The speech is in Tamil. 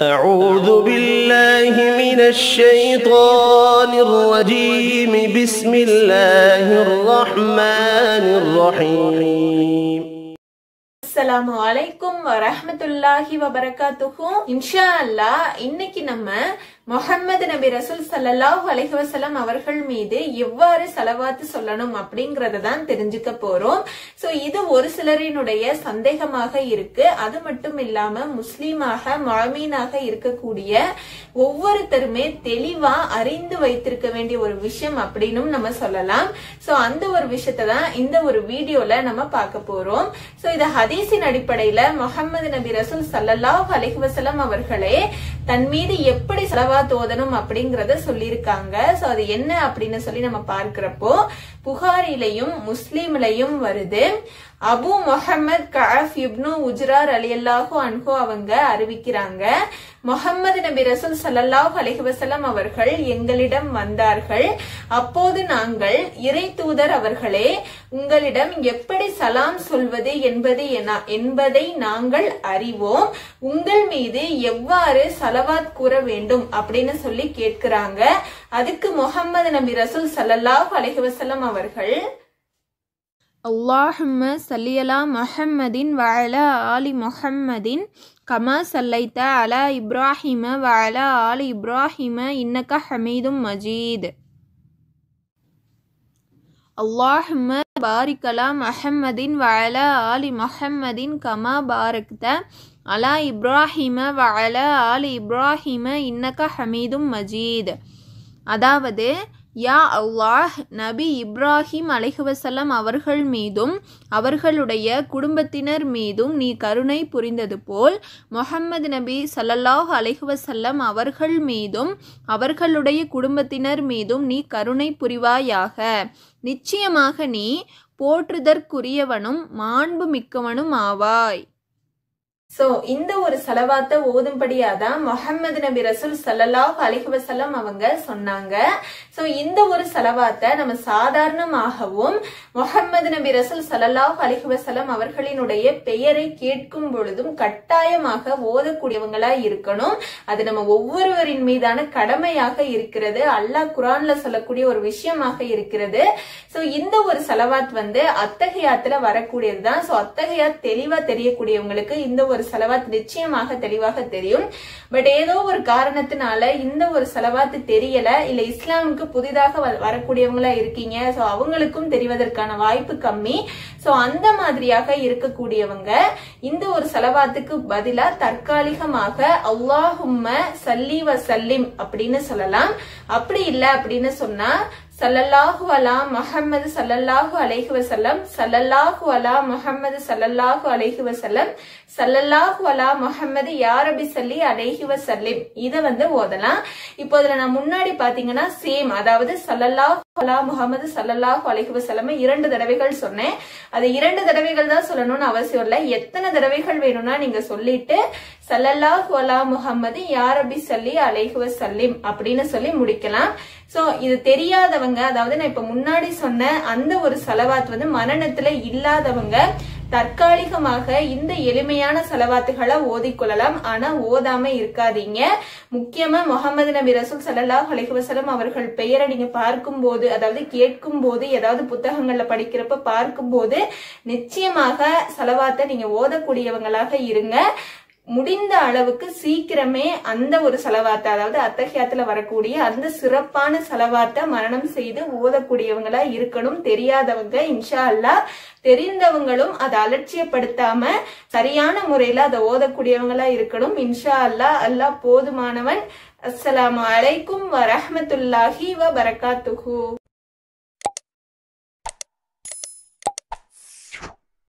أعوذ بالله من الشيطان الرجيم بسم الله الرحمن الرحيم அஸ்ஸலாமு அலைக்கும் வரஹ்மத்துல்லாஹி வபரகாத்துஹு இன்ஷா அல்லாஹ் இன்னைக்கு நம்ம முஹம்மது நபி ரசூல் ஸல்லல்லாஹு அலைஹி வஸல்லம் அவர்கள் மீது எவ்வாறு சலவாத்து சொல்லணும் அப்படிங்கறத தான் தெரிஞ்சுக்க போறோம் சோ இது ஒரு சிலரினுடைய சந்தேகமாக இருக்கு அது மட்டும் இல்லாம முஸ்லீமாக மழமீனாக இருக்கக்கூடிய ஒவ்வொருத்தருமே தெளிவா அறிந்து வைத்திருக்க வேண்டிய ஒரு விஷயம் அப்படின்னும் நம்ம சொல்லலாம் சோ அந்த ஒரு விஷயத்தை தான் இந்த ஒரு வீடியோல நம்ம பார்க்க போறோம் சோ இத ஹதீஸின் அடிப்படையில முகமது நபி ரசூல் சல்லல்லாஹு அலைஹி வஸல்லம் அவர்களே தன் மீது எப்படி செலவாத் ஓதணும் அப்படிங்கறத சொல்லியிருக்காங்க சோ அது என்ன அப்படின்னு சொல்லி நம்ம பார்க்கிறப்போ புகாரிலையும் முஸ்லீம்லயும் வருது Abu Muhammad Kaab ibn Ujrah அலியல்லாஹு அன்ஹு அவங்க அறிவிக்கிறாங்க முஹம்மது நபி ரசூல் ஸல்லல்லாஹு அலைஹி வஸல்லம் அவர்கள் எங்களிடம் வந்தார்கள் அப்போது நாங்கள் இறை தூதர் அவர்களே உங்களிடம் எப்படி சலாம் சொல்வது என்பது என- என்பதை நாங்கள் அறிவோம் உங்கள் மீது எவ்வாறு சலவாத் கூற வேண்டும் அப்படின்னு சொல்லி கேட்கிறாங்க அதுக்கு முஹம்மது நபி ரசூல் ஸல்லல்லாஹு அலைஹி வஸல்லம் அவர்கள் اللهم صل على محمد وعلى آل محمد كما صليت على إبراهيم وعلى آل إبراهيم إنك حميد مجيد اللهم بارك على محمد وعلى آل محمد كما باركت على إبراهيم وعلى آل إبراهيم إنك حميد مجيد அதாவது யா அல்லாஹ் நபி இப்ராஹிம் அலைஹிவசல்லம் அவர்கள் மீதும் அவர்களுடைய குடும்பத்தினர் மீதும் நீ கருணை புரிந்தது போல் முஹம்மது நபி ஸல்லல்லாஹு அலைஹிவசல்லம் அவர்கள் மீதும் அவர்களுடைய குடும்பத்தினர் மீதும் நீ கருணை புரிவாயாக நிச்சயமாக நீ போற்றுதற்குரியவனும் மாண்பு மிக்கவனும் ஆவாய் சோ இந்த ஒரு செலவாத்த ஓதும்படியாதான் முஹம்மது நபி ரசூல் ஸல்லல்லாஹு அலைஹி வஸல்லம் அவங்க சொன்னாங்க சோ இந்த ஒரு செலவாத்த நம்ம சாதாரணமாகவும் முஹம்மது நபி ரசூல் ஸல்லல்லாஹு அலைஹி வஸல்லம் அவர்களினுடைய பெயரை கேட்கும் பொழுதும் கட்டாயமாக ஓதக்கூடியவங்களா இருக்கணும் அது நம்ம ஒவ்வொருவரின் மீதான கடமையாக இருக்கிறது அல்லாஹ் குரான்ல சொல்லக்கூடிய ஒரு விஷயமாக இருக்கிறது சோ இந்த ஒரு செலவாத் வந்து அத்தகையாத்துல வரக்கூடியதுதான் சோ அத்தகையாத் தெளிவா தெரியக்கூடியவங்களுக்கு இந்த ஒரு செலவாத் நிச்சயமாக தெளிவாக தெரியும் பட் ஏதோ ஒரு காரணத்தினால இந்த ஒரு செலவாத்து தெரியல இல்ல இஸ்லாமுக்கு புதிதாக வ- வரக்கூடியவங்களா இருக்கீங்க சோ அவங்களுக்கும் தெரிவதற்கான வாய்ப்பு கம்மி சோ அந்த மாதிரியாக இருக்கக்கூடியவங்க இந்த ஒரு செலவாத்துக்கு பதிலா தற்காலிகமாக அல்லாஹும்ம சல்லி வ சல்லிம் அப்படின்னு சொல்லலாம் அப்படி இல்ல அப்படின்னு சொன்னா சல்லல்லாஹு அலா முஹம்மது சல்லல்லாஹு அலைஹி வஸல்லம் சல்லல்லாஹு அலா முஹம்மது சல்லல்லாஹு அலைஹி வஸல்லம் சல்லல்லாஹு அலா முஹம்மது யா ரபி சல்லி அலைஹி வஸல்லிம் இத வந்து ஓதலாம் இப்போ இதுல நான் முன்னாடி பாத்தீங்கன்னா சேம் அதாவது சல்லல்லாஹு அலா முஹம்மது சல்லல்லாஹு அலைஹி வஸல்லம் இரண்டு தடவைகள் சொன்னேன் அது இரண்டு தடவைகள் தான் சொல்லணும்னு அவசியம் இல்ல எத்தனை தடவைகள் வேணும்னா நீங்க சொல்லிட்டு சல்லல்லாஹு அலா முஹம்மது யா ரபி சல்லி அலைஹி வஸல்லிம் அப்படின்னு சொல்லி முடிக்கலாம் சோ இது தெரியாதவங்க அதாவது நான் இப்ப முன்னாடி சொன்ன அந்த ஒரு செலவாத் வந்து மனநத்துல இல்லாதவங்க தற்காலிகமாக இந்த எளிமையான செலவாத்துகளை ஓதிக்கொள்ளலாம் ஆனா ஓதாம இருக்காதீங்க முக்கியமா முகமது நபி ரசூல் ஸல்லல்லாஹு அலைஹி வஸல்லம் அவர்கள் பெயரை நீங்க பார்க்கும்போது அதாவது கேட்கும் போது ஏதாவது புத்தகங்கள்ல படிக்கிறப்ப பார்க்கும்போது நிச்சயமாக செலவாத்தை நீங்க ஓதக்கூடியவங்களாக இருங்க முடிந்த அளவுக்கு சீக்கிரமே அந்த ஒரு செலவாத்தை அதாவது அத்தகையத்துல வரக்கூடிய அந்த சிறப்பான செலவாத்தை மரணம் செய்து ஓதக்கூடியவங்களா இருக்கணும் தெரியாதவங்க இன்ஷா அல்லாஹ் தெரிந்தவங்களும் அதை அலட்சியப்படுத்தாம சரியான முறையில அதை ஓதக்கூடியவங்களா இருக்கணும் இன்ஷா அல்லாஹ் அல்லாஹ் போதுமானவன் அஸ்ஸலாமு அலைக்கும் வரஹ்மத்துல்லாஹி வ பரகாத்துஹு